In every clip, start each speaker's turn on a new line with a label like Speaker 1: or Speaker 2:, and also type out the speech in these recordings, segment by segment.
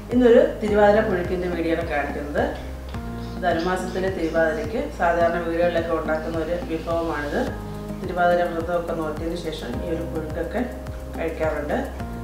Speaker 1: ഇന്നൊരു തിരുവാതിര പുഴുക്കിൻ്റെ വീഡിയോ ആണ് കാണിക്കുന്നത് ധനുമാസത്തിലെ തിരുവാതിരയ്ക്ക് സാധാരണ വീടുകളിലൊക്കെ ഉണ്ടാക്കുന്ന ഒരു വിഭവമാണിത് തിരുവാതിര വ്രതമൊക്കെ നോക്കിയതിന് ശേഷം ഈ ഒരു പുഴുക്കൊക്കെ കഴിക്കാറുണ്ട്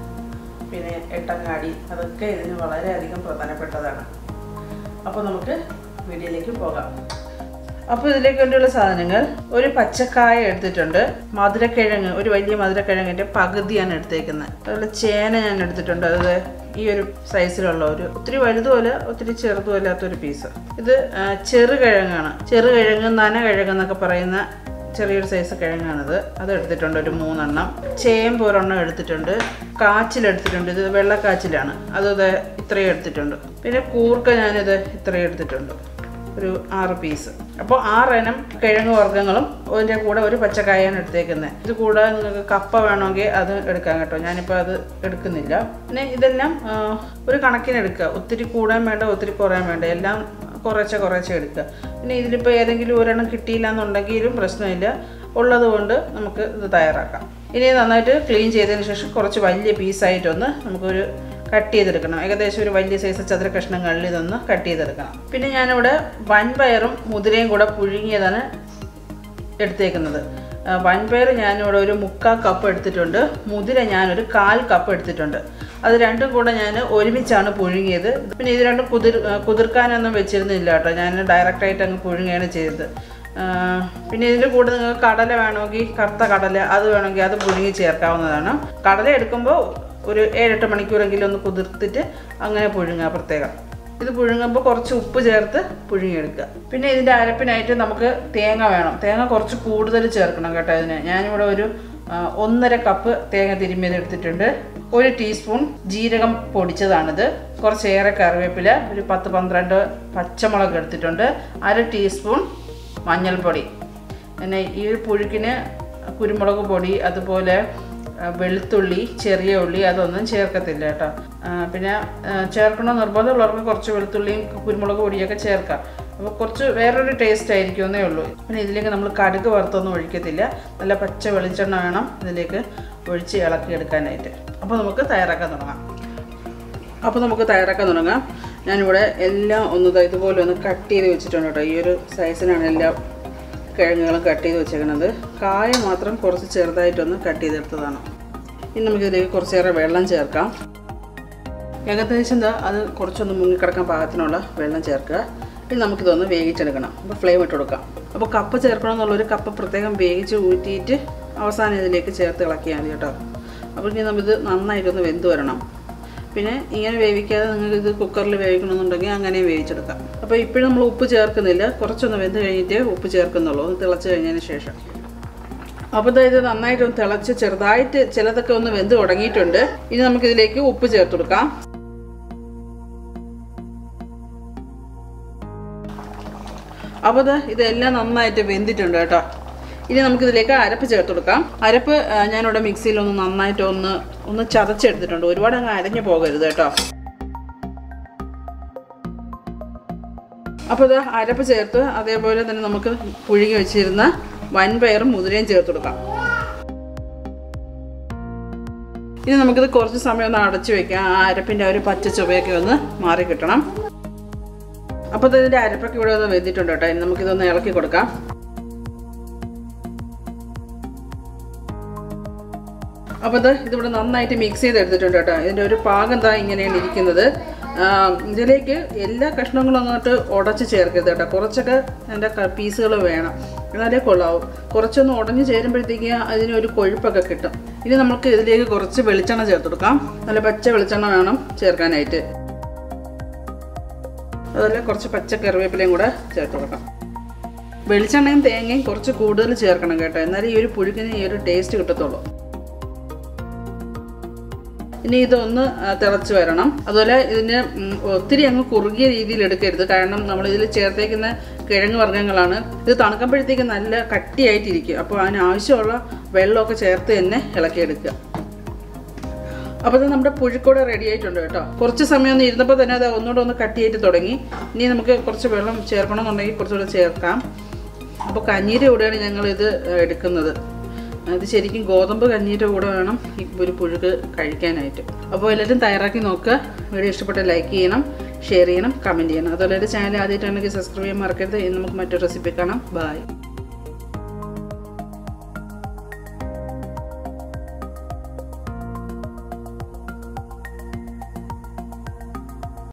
Speaker 1: പിന്നെ എട്ടങ്ങാടി അതൊക്കെ ഇതിന് വളരെയധികം പ്രധാനപ്പെട്ടതാണ് അപ്പോൾ നമുക്ക് വീഡിയോയിലേക്ക് പോകാം അപ്പോൾ ഇതിലേക്ക് വേണ്ടിയുള്ള സാധനങ്ങൾ ഒരു പച്ചക്കായ എടുത്തിട്ടുണ്ട് മധുരക്കിഴങ്ങ് ഒരു വലിയ മധുരക്കിഴങ്ങിൻ്റെ പകുതിയാണ് എടുത്തേക്കുന്നത് അതുപോലെ ചേന ഞാൻ എടുത്തിട്ടുണ്ട് അത് ഈ ഒരു സൈസിലുള്ള ഒരു ഒത്തിരി വലുതുമല്ല ഒത്തിരി ചെറുതും അല്ലാത്തൊരു പീസ് ഇത് ആ, ചെറുകിഴങ്ങാണ് ചെറുകിഴങ്ങ് നനകിഴങ്ങ് എന്നൊക്കെ പറയുന്ന ചെറിയൊരു സൈസ് കിഴങ്ങാണിത് അത് എടുത്തിട്ടുണ്ട് ഒരു മൂന്നെണ്ണം ചേമ്പ് ഒരെണ്ണം എടുത്തിട്ടുണ്ട് കാച്ചിൽ എടുത്തിട്ടുണ്ട് ഇത് വെള്ളക്കാച്ചിലാണ് അത് ഇത് ഇത്രയും എടുത്തിട്ടുണ്ട് പിന്നെ കൂർക്ക ഞാനിത് ഇത്രയും എടുത്തിട്ടുണ്ട് ഒരു ആറ് പീസ് അപ്പോൾ ആറിനം കിഴങ്ങ് വർഗ്ഗങ്ങളും അതിൻ്റെ കൂടെ ഒരു പച്ചക്കായാണ് എടുത്തേക്കുന്നത് ഇത് കൂടാതെ നിങ്ങൾക്ക് കപ്പ വേണമെങ്കിൽ അത് എടുക്കാം കേട്ടോ ഞാനിപ്പോൾ അത് എടുക്കുന്നില്ല പിന്നെ ഇതെല്ലാം ആ, ഒരു കണക്കിന് എടുക്കുക ഒത്തിരി കൂടാൻ വേണ്ട ഒത്തിരി കുറയാൻ വേണ്ട എല്ലാം കുറേശ്ശെ കുറേശ്ശെ എടുക്കുക പിന്നെ ഇതിലിപ്പോൾ ഏതെങ്കിലും ഒരെണ്ണം കിട്ടിയില്ല എന്നുണ്ടെങ്കിലും പ്രശ്നമില്ല ഉള്ളത് കൊണ്ട് നമുക്ക് ഇത് തയ്യാറാക്കാം ഇനി നന്നായിട്ട് ക്ലീൻ ചെയ്തതിന് ശേഷം കുറച്ച് വലിയ പീസായിട്ടൊന്ന് നമുക്കൊരു കട്ട് ചെയ്തെടുക്കണം ഏകദേശം ഒരു വലിയ സൈസ് ചതുര കഷ്ണങ്ങളിൽ ഇതൊന്ന് കട്ട് ചെയ്തെടുക്കണം പിന്നെ ഞാനിവിടെ വൻപയറും മുതിരയും കൂടെ പുഴുങ്ങിയതാണ് എടുത്തേക്കുന്നത് ആ, വൻപയർ ഞാനിവിടെ ഒരു മുക്കാൽ കപ്പ് എടുത്തിട്ടുണ്ട് മുതിര ഞാനൊരു കാൽ കപ്പ് എടുത്തിട്ടുണ്ട് അത് രണ്ടും കൂടെ ഞാൻ ഒരുമിച്ചാണ് പുഴുങ്ങിയത് പിന്നെ ഇത് രണ്ടും കുതിർ ആ, കുതിർക്കാനൊന്നും വെച്ചിരുന്നില്ല കേട്ടോ ഞാൻ ഡയറക്റ്റായിട്ട് അങ്ങ് പുഴുങ്ങുകയാണ് ചെയ്തത് ആ, പിന്നെ ഇതിൻ്റെ കൂടെ നിങ്ങൾക്ക് കടല വേണമെങ്കിൽ കറുത്ത കടല അത് വേണമെങ്കിൽ അത് പുഴുങ്ങി ചേർക്കാവുന്നതാണ് കടല എടുക്കുമ്പോൾ ഒരു ഏഴെട്ട് മണിക്കൂറെങ്കിലും ഒന്ന് കുതിർത്തിട്ട് അങ്ങനെ പുഴുങ്ങുക പ്രത്യേകം ഇത് പുഴുങ്ങുമ്പോൾ കുറച്ച് ഉപ്പ് ചേർത്ത് പുഴുങ്ങിയെടുക്കുക പിന്നെ ഇതിൻ്റെ അരപ്പിനായിട്ട് നമുക്ക് തേങ്ങ വേണം തേങ്ങ കുറച്ച് കൂടുതൽ ചേർക്കണം കേട്ടോ ഇതിന് ഞാനിവിടെ ഒരു ആ, ഒന്നര കപ്പ് തേങ്ങ തിരുമ്മിയത് എടുത്തിട്ടുണ്ട് ഒരു ടീസ്പൂൺ ജീരകം പൊടിച്ചതാണിത് കുറച്ചേറെ കറിവേപ്പില ഒരു പത്ത് പന്ത്രണ്ട് പച്ചമുളക് എടുത്തിട്ടുണ്ട് അര ടീസ്പൂൺ മഞ്ഞൾപ്പൊടി പിന്നെ ഈ ഒരു പുഴുക്കിന് കുരുമുളക് പൊടി അതുപോലെ ആ, വെളുത്തുള്ളി ചെറിയ ഉള്ളി അതൊന്നും ചേർക്കത്തില്ല കേട്ടോ ആ, പിന്നെ ആ, ചേർക്കണമെന്ന് നിർബന്ധമുള്ളവർക്ക് കുറച്ച് വെളുത്തുള്ളിയും കുരുമുളക് പൊടിയൊക്കെ ചേർക്കാം അപ്പോൾ കുറച്ച് വേറൊരു ടേസ്റ്റ് ആയിരിക്കുമെന്നേ ഉള്ളൂ പിന്നെ ഇതിലേക്ക് നമ്മൾ കടുക് വറുത്തൊന്നും ഒഴിക്കത്തില്ല നല്ല പച്ച വെളിച്ചെണ്ണ വേണം ഇതിലേക്ക് ഒഴിച്ച് ഇളക്കി എടുക്കാനായിട്ട് അപ്പോൾ നമുക്ക് തയ്യാറാക്കാൻ തുടങ്ങാം അപ്പോൾ നമുക്ക് തയ്യാറാക്കാൻ തുടങ്ങാം ഞാനിവിടെ എല്ലാം ഒന്ന് ദാ ഇതുപോലെ ഒന്ന് കട്ട് ചെയ്ത് വെച്ചിട്ടുണ്ട് കേട്ടോ ഈ ഒരു സൈസിനാണ് എല്ലാം കിഴങ്ങുകളും കട്ട് ചെയ്ത് വെച്ചേക്കുന്നത് കായ മാത്രം കുറച്ച് ചെറുതായിട്ടൊന്ന് കട്ട് ചെയ്തെടുത്തതാണ് ഇനി നമുക്കിതിലേക്ക് കുറച്ചേറെ വെള്ളം ചേർക്കാം ഏകദേശം എന്താ അത് കുറച്ചൊന്ന് മുങ്ങിക്കിടക്കാൻ പാകത്തിനുള്ള വെള്ളം ചേർക്കുക ഇനി നമുക്കിതൊന്ന് വേവിച്ചെടുക്കണം അപ്പോൾ ഫ്ലെയിം ഇട്ട് കൊടുക്കാം അപ്പോൾ കപ്പ ചേർക്കണമെന്നുള്ളൊരു കപ്പ പ്രത്യേകം വേവിച്ച് ഊറ്റിയിട്ട് അവസാനം ഇതിലേക്ക് ചേർത്ത് ഇളക്കിയാൽ മതി കേട്ടോ അപ്പോൾ ഇനി നമ്മളിത് നന്നായിട്ടൊന്ന് വെന്ത് വരണം പിന്നെ ഇങ്ങനെ വേവിക്കാതെ നിങ്ങൾക്ക് ഇത് കുക്കറിൽ വേവിക്കണമെന്നുണ്ടെങ്കിൽ അങ്ങനെ വേവിച്ചെടുക്കാം അപ്പോൾ ഇപ്പോഴും നമ്മൾ ഉപ്പ് ചേർക്കുന്നില്ല കുറച്ചൊന്ന് വെന്ത് കഴിഞ്ഞിട്ട് ഉപ്പ് ചേർക്കുന്നുള്ളൂ ഒന്ന് തിളച്ച് കഴിഞ്ഞതിന് ശേഷം അപ്പോൾ ദാ ഇത് നന്നായിട്ട് ഒന്ന് തിളച്ച് ചെറുതായിട്ട് ചിലതൊക്കെ ഒന്ന് വെന്ത് തുടങ്ങിയിട്ടുണ്ട് ഇനി നമുക്കിതിലേക്ക് ഉപ്പ് ചേർത്ത് കൊടുക്കാം അപ്പോൾ ദാ ഇതെല്ലാം നന്നായിട്ട് വെന്തിട്ടുണ്ട് കേട്ടോ ഇനി നമുക്കിതിലേക്ക് അരപ്പ് ചേർത്ത് കൊടുക്കാം അരപ്പ് ആ, ഞാനിവിടെ മിക്സിയിൽ ഒന്ന് നന്നായിട്ട് ഒന്ന് ഒന്ന് ചതച്ചെടുത്തിട്ടുണ്ട് ഒരുപാട് അങ്ങ് അരഞ്ഞു പോകരുത് കേട്ടോ അപ്പോൾ ഇത് അരപ്പ് ചേർത്ത് അതേപോലെ തന്നെ നമുക്ക് പുഴുങ്ങി വെച്ചിരുന്ന വൻപയറും മുതിരയും ചേർത്ത് കൊടുക്കാം ഇനി നമുക്കിത് കുറച്ച് സമയം ഒന്ന് അടച്ചു വെക്കാം ആ അരപ്പിൻ്റെ ആ ഒരു പച്ച ചുവയൊക്കെ ഒന്ന് മാറി കിട്ടണം അപ്പോൾ ഇത് ഇതിൻ്റെ അരപ്പൊക്കെ ഇവിടെ ഒന്ന് വെന്തിട്ടുണ്ട് കേട്ടോ ഇനി നമുക്കിതൊന്ന് ഇളക്കി കൊടുക്കാം അപ്പോൾ ഇത് ഇതിവിടെ നന്നായിട്ട് മിക്സ് ചെയ്തെടുത്തിട്ടുണ്ട് കേട്ടോ ഇതിൻ്റെ ഒരു പാകം എന്താ ഇങ്ങനെയാണ് ഇരിക്കുന്നത് ആ, ഇതിലേക്ക് എല്ലാ കഷ്ണങ്ങളും അങ്ങോട്ട് ഉടച്ച് ചേർക്കരുത് കേട്ടോ കുറച്ചൊക്കെ എൻ്റെ പീസുകൾ വേണം എന്നാലേ കൊള്ളാവും കുറച്ചൊന്ന് ഉടഞ്ഞ് ചേരുമ്പോഴത്തേക്ക് അതിനൊരു കൊഴുപ്പൊക്കെ കിട്ടും ഇനി നമുക്ക് ഇതിലേക്ക് കുറച്ച് വെളിച്ചെണ്ണ ചേർത്ത് കൊടുക്കാം നല്ല പച്ച വെളിച്ചെണ്ണ വേണം ചേർക്കാനായിട്ട് അതുപോലെ കുറച്ച് പച്ച കറിവേപ്പിലയും കൂടെ ചേർത്ത് കൊടുക്കാം വെളിച്ചെണ്ണയും തേങ്ങയും കുറച്ച് കൂടുതൽ ചേർക്കണം കേട്ടോ എന്നാലേ ഈ ഒരു പുഴുക്കിന് ഈ ഒരു ടേസ്റ്റ് കിട്ടത്തുള്ളൂ ഇനി ഇതൊന്ന് ആ, തിളച്ച് വരണം അതുപോലെ ഇതിന് ഉം, ഒത്തിരി അങ്ങ് കുറുകിയ രീതിയിൽ എടുക്കരുത് കാരണം നമ്മൾ ഇതിൽ ചേർത്തേക്കുന്ന കിഴങ്ങ് വർഗ്ഗങ്ങളാണ് ഇത് തണുക്കുമ്പോഴത്തേക്ക് നല്ല കട്ടിയായിട്ടിരിക്കും അപ്പോൾ അതിന് ആവശ്യമുള്ള വെള്ളമൊക്കെ ചേർത്ത് തന്നെ ഇളക്കിയെടുക്കുക അപ്പോൾ ഇത് നമ്മുടെ പുഴുക്കൂടെ റെഡി ആയിട്ടുണ്ട് കേട്ടോ കുറച്ച് സമയം ഒന്ന് ഇരുന്നപ്പോൾ തന്നെ അത് ഒന്നുകൂടെ ഒന്ന് കട്ടിയായിട്ട് തുടങ്ങി ഇനി നമുക്ക് കുറച്ച് വെള്ളം ചേർക്കണമെന്നുണ്ടെങ്കിൽ കുറച്ചുകൂടെ ചേർക്കാം അപ്പോൾ കഞ്ഞീരെ കൂടെയാണ് ഞങ്ങളിത് എടുക്കുന്നത് അത് ശരിക്കും ഗോതമ്പ് കഞ്ഞിയുടെ കൂടെ വേണം ഈ ഒരു പുഴുക്ക് കഴിക്കാനായിട്ട് അപ്പോൾ എല്ലാവരും തയ്യാറാക്കി നോക്കുക വീഡിയോ ഇഷ്ടപ്പെട്ട ലൈക്ക് ചെയ്യണം ഷെയർ ചെയ്യണം കമൻറ്റ് ചെയ്യണം അതുപോലെ ഒരു ചാനൽ ആദ്യമായിട്ടാണെങ്കിൽ സബ്സ്ക്രൈബ് ചെയ്യാൻ മറക്കരുത് ഇനി നമുക്ക് മറ്റൊരു റെസിപ്പി കാണാം ബൈ